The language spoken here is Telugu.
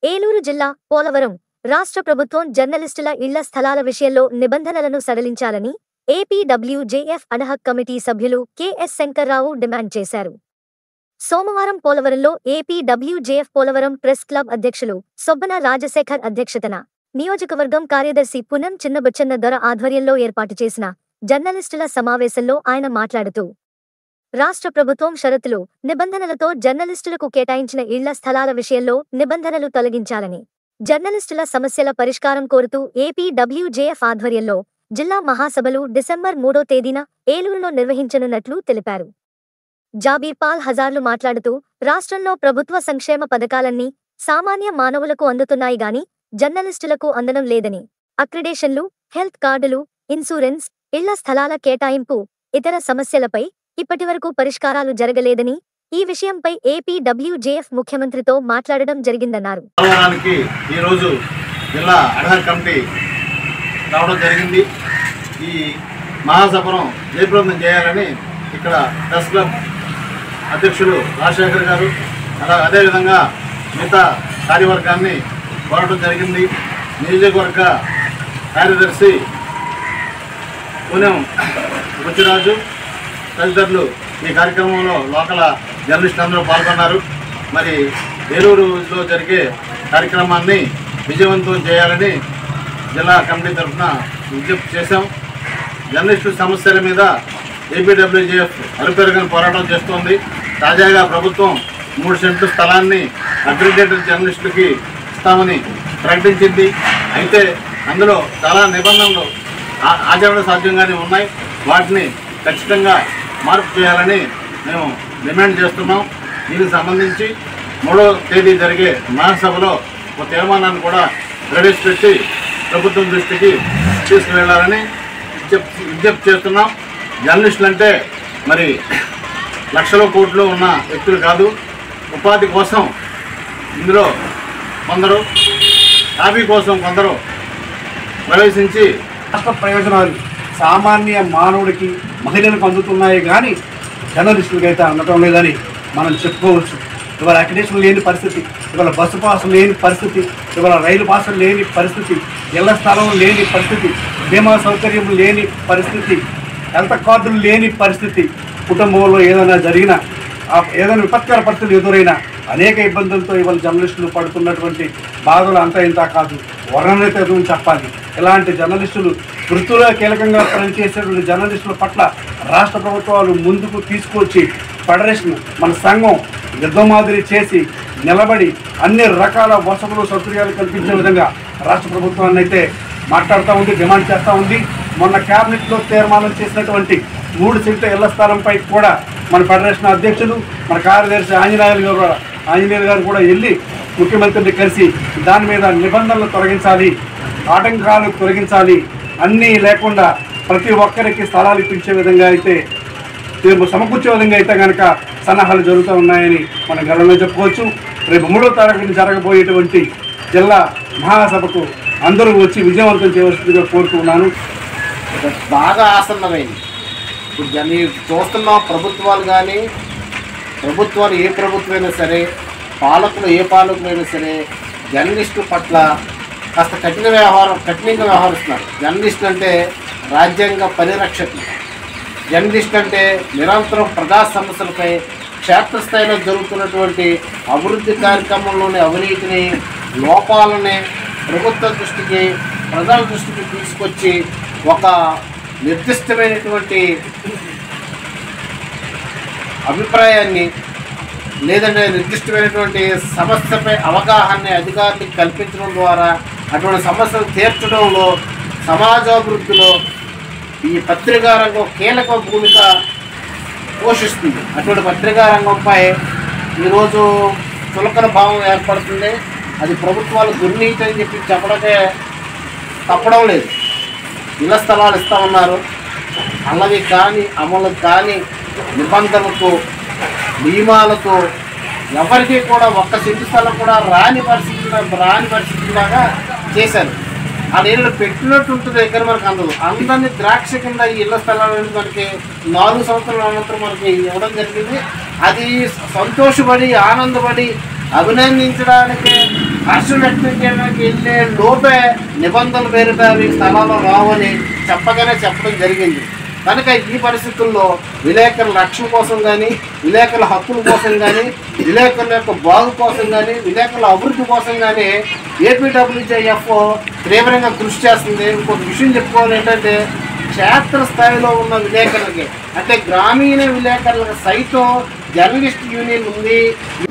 ఏలూరు జిల్లా పోలవరం రాష్ట్ర ప్రభుత్వం జర్నలిస్టుల ఇళ్ల స్థలాల విషయంలో నిబంధనలను సడలించాలని ఏపీడబ్ల్యూజేఎఫ్ అడహక్ కమిటీ సభ్యులు కెఎస్ శంకర్రావు డిమాండ్ చేశారు సోమవారం పోలవరంలో ఏపీడబ్ల్యూజేఎఫ్ పోలవరం ప్రెస్ క్లబ్ అధ్యక్షులు సొబ్బన రాజశేఖర్ అధ్యక్షతన నియోజకవర్గం కార్యదర్శి పునం చిన్నబుచ్చన్న దొర ఆధ్వర్యంలో ఏర్పాటు చేసిన జర్నలిస్టుల సమావేశంలో ఆయన మాట్లాడుతూ రాష్ట్ర ప్రభుత్వం షరతులు నిబంధనలతో జర్నలిస్టులకు కేటాయించిన ఇళ్ల స్థలాల విషయంలో నిబంధనలు తొలగించాలని జర్నలిస్టుల సమస్యల పరిష్కారం కోరుతూ ఏపీడబ్ల్యూజేఎఫ్ ఆధ్వర్యంలో జిల్లా మహాసభలు డిసెంబర్ మూడో తేదీన ఏలూరులో నిర్వహించనున్నట్లు తెలిపారు జాబీర్ పాల్ హజార్లు మాట్లాడుతూ రాష్ట్రంలో ప్రభుత్వ సంక్షేమ పథకాలన్నీ సామాన్య మానవులకు అందుతున్నాయి గాని జర్నలిస్టులకు అందడం లేదని అక్రిడేషన్లు హెల్త్ కార్డులు ఇన్సూరెన్స్ ఇళ్ల స్థలాల కేటాయింపు ఇతర సమస్యలపై ఇప్పటివరకు పరిష్కారాలు జరగలేదని ఈ విషయంపై ఏపీడబ్ల్యూజేఎఫ్ ముఖ్యమంత్రితో మాట్లాడడం జరిగిందన్నారు పోలవరానికి ఈరోజు జిల్లా అడహర్ కమిటీ రావడం జరిగింది ఈ మహాసభను జయప్రదం చేయాలని ఇక్కడ ప్రెస్ క్లబ్ అధ్యక్షుడు రాజశేఖర్ గారు అలా అదేవిధంగా మిగతా కార్యవర్గాన్ని కోరడం జరిగింది నియోజకవర్గ కార్యదర్శి పూనెం బుచ్చిరాజు తదితరులు ఈ కార్యక్రమంలో లోకల్ జర్నలిస్టులు అందరూ పాల్గొన్నారు మరి ఏలూరులో జరిగే కార్యక్రమాన్ని విజయవంతం చేయాలని జిల్లా కమిటీ తరఫున విజ్ఞప్తి చేశాం జర్నలిస్టు సమస్యల మీద ఏపీడబ్ల్యూజేఎఫ్ అరుపెరగని పోరాటం చేస్తోంది తాజాగా ప్రభుత్వం మూడు సెంట్లు స్థలాన్ని అగ్రిగేటెడ్ జర్నలిస్టులకి ఇస్తామని ప్రకటించింది అయితే అందులో చాలా నిబంధనలు ఆ- ఆచరణ సాధ్యంగానే ఉన్నాయి వాటిని ఖచ్చితంగా మార్పు చేయాలని మేము డిమాండ్ చేస్తున్నాం దీనికి సంబంధించి మూడో తేదీ జరిగే మహాసభలో ఒక తీర్మానాన్ని కూడా ప్రవేశపెట్టి ప్రభుత్వం దృష్టికి తీసుకువెళ్ళాలని విజ్ఞప్తి విజ్ఞప్తి చేస్తున్నాం జర్నలిస్టులు అంటే మరి లక్షల కోట్లు ఉన్న వ్యక్తులు కాదు ఉపాధి కోసం ఇందులో కొందరు హాబీ కోసం కొందరు ప్రవేశించి రాష్ట్ర ప్రయోజనాలు సామాన్య మానవుడికి మహిళలకు అందుతున్నాయి కానీ జర్నలిస్టులకి అయితే అందటం లేదని మనం చెప్పుకోవచ్చు ఇవాళ అక్రిడేషన్ లేని పరిస్థితి ఇవాళ బస్సు పాసులు లేని పరిస్థితి ఇవాళ రైలు పాసులు లేని పరిస్థితి ఇళ్ల స్థలం లేని పరిస్థితి బీమా సౌకర్యం లేని పరిస్థితి హెల్త్ కార్డులు లేని పరిస్థితి కుటుంబంలో ఏదైనా జరిగినా ఆ ఏదైనా విపత్కర పరిస్థితులు ఎదురైనా అనేక ఇబ్బందులతో ఇవాళ జర్నలిస్టులు పడుతున్నటువంటి బాధలు అంతా ఇంత కాదు వర్ణనైతే చెప్పాలి ఇలాంటి జర్నలిస్టులు వృత్తిలో కీలకంగా పనిచేసేటువంటి జర్నలిస్టుల పట్ల రాష్ట్ర ప్రభుత్వాలు ముందుకు తీసుకొచ్చి ఫెడరేషన్ మన సంఘం యుద్ధం మాదిరి చేసి నిలబడి అన్ని రకాల వసతులు సౌకర్యాలు కల్పించే విధంగా రాష్ట్ర ప్రభుత్వాన్ని అయితే మాట్లాడుతూ ఉంది డిమాండ్ చేస్తూ ఉంది మొన్న క్యాబినెట్లో తీర్మానం చేసినటువంటి మూడు సెంట్ల ఇళ్ల స్థలంపై కూడా మన ఫెడరేషన్ అధ్యక్షులు మన కార్యదర్శి ఆంజనేయులు గారు కూడా ఆంజనేయులు గారు కూడా వెళ్ళి ముఖ్యమంత్రిని కలిసి దాని మీద నిబంధనలు తొలగించాలి ఆటంకాలు తొలగించాలి అన్నీ లేకుండా ప్రతి ఒక్కరికి స్థలాలు ఇప్పించే విధంగా అయితే రేపు సమకూర్చే విధంగా అయితే కనుక సన్నాహాలు జరుగుతూ ఉన్నాయని మనం గర్వంగా చెప్పుకోవచ్చు రేపు మూడో తారీఖున జరగబోయేటువంటి జిల్లా మహాసభకు అందరూ వచ్చి విజయవంతం చేయవలసిందిగా కోరుతున్నాను బాగా ఆసన్నమైంది ఇప్పుడు దాన్ని చూస్తున్న ప్రభుత్వాలు కానీ ప్రభుత్వాలు ఏ ప్రభుత్వమైనా సరే పాలకులు ఏ పాలకులైనా సరే జర్నలిస్టుల పట్ల కాస్త కఠిన వ్యవహారం కఠినంగా వ్యవహరిస్తున్నారు జర్నలిస్ట్ అంటే రాజ్యాంగ పరిరక్షకులు జర్నలిస్ట్ అంటే నిరంతరం ప్రజా సమస్యలపై క్షేత్రస్థాయిలో జరుగుతున్నటువంటి అభివృద్ధి కార్యక్రమంలోని అవినీతిని లోపాలని ప్రభుత్వ దృష్టికి ప్రజల దృష్టికి తీసుకొచ్చి ఒక నిర్దిష్టమైనటువంటి అభిప్రాయాన్ని లేదంటే నిర్దిష్టమైనటువంటి సమస్యపై అవగాహనని అధికారులకు కల్పించడం ద్వారా అటువంటి సమస్యలు తీర్చడంలో సమాజాభివృద్ధిలో ఈ పత్రికా రంగం కీలక భూమిక పోషిస్తుంది అటువంటి పత్రికా రంగంపై ఈరోజు చులకన భావం ఏర్పడుతుంది అది ప్రభుత్వాలు దుర్నీతి అని చెప్పి చెప్పడమే తప్పడం లేదు ఇళ్ల స్థలాలు ఇస్తామన్నారు అల్లవి కానీ అమలు కానీ నిబంధనలతో నియమాలతో ఎవరికి కూడా ఒక్క సెంటు స్థలం కూడా రాని పరిస్థితి రాని పరిస్థితిలాగా చేశారు ఆ నీళ్ళు పెట్టినట్టు ఉంటుంది దగ్గర మనకు అందదు అందరినీ ద్రాక్ష కింద ఈ ఇళ్ల స్థలాలు అనేది మనకి నాలుగు సంవత్సరాల అనంతరం మనకి ఇవ్వడం జరిగింది అది సంతోషపడి ఆనందపడి అభినందించడానికి హర్షం వ్యక్తం చేయడానికి వెళ్ళే లోపే నిబంధనల పేరిట మీకు స్థలాలు రావని చెప్పగానే చెప్పడం జరిగింది కనుక ఈ పరిస్థితుల్లో విలేకరుల రక్షణ కోసం కానీ విలేకరుల హక్కుల కోసం కానీ విలేకరుల యొక్క బాగు కోసం కానీ విలేకరుల అభివృద్ధి కోసం కానీ ఏపీడబ్ల్యూజేఎఫ్ తీవ్రంగా కృషి చేస్తుంది ఇంకొక విషయం చెప్పుకోవాలి ఏంటంటే క్షేత్ర స్థాయిలో ఉన్న విలేకరులకి అంటే గ్రామీణ విలేకరులకు సైతం జర్నలిస్ట్ యూనియన్ ఉంది